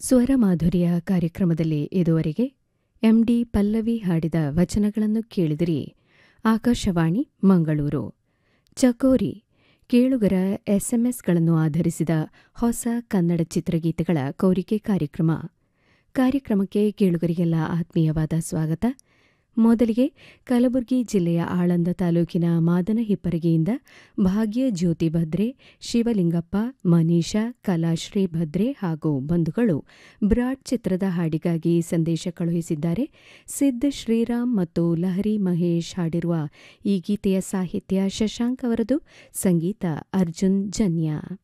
ಸ್ವರ ಮಾಧುರ್ಯ ಕಾರ್ಯಕ್ರಮದಲ್ಲಿ ಇದುವರೆಗೆ ಎಂಡಿ ಪಲ್ಲವಿ ಹಾಡಿದ ವಚನಗಳನ್ನು ಕೇಳಿದಿರಿ ಆಕಾಶವಾಣಿ ಮಂಗಳೂರು ಚಕೋರಿ ಕೇಳುಗರ ಎಸ್ಎಂಎಸ್ಗಳನ್ನು ಆಧರಿಸಿದ ಹೊಸ ಕನ್ನಡ ಚಿತ್ರಗೀತೆಗಳ ಕೋರಿಕೆ ಕಾರ್ಯಕ್ರಮ ಕಾರ್ಯಕ್ರಮಕ್ಕೆ ಕೇಳುಗರಿಗೆಲ್ಲ ಆತ್ಮೀಯವಾದ ಸ್ವಾಗತ ಮೊದಲಿಗೆ ಕಲಬುರಗಿ ಜಿಲ್ಲೆಯ ಆಳಂದ ತಾಲೂಕಿನ ಮಾದನ ಹಿಪ್ಪರಗಿಯಿಂದ ಭಾಗ್ಯ ಜ್ಯೋತಿ ಭದ್ರೆ ಶಿವಲಿಂಗಪ್ಪ ಮನೀಷಾ ಕಲಾಶ್ರೀ ಭದ್ರೆ ಹಾಗೂ ಬಂಧುಗಳು ಬ್ರಾಡ್ ಚಿತ್ರದ ಹಾಡಿಗಾಗಿ ಸಂದೇಶ ಕಳುಹಿಸಿದ್ದಾರೆ ಸಿದ್ದ ಶ್ರೀರಾಮ್ ಮತ್ತು ಲಹರಿ ಮಹೇಶ್ ಹಾಡಿರುವ ಈ ಗೀತೆಯ ಸಾಹಿತ್ಯ ಶಶಾಂಕ್ ಅವರದು ಸಂಗೀತ ಅರ್ಜುನ್ ಜನ್ಯ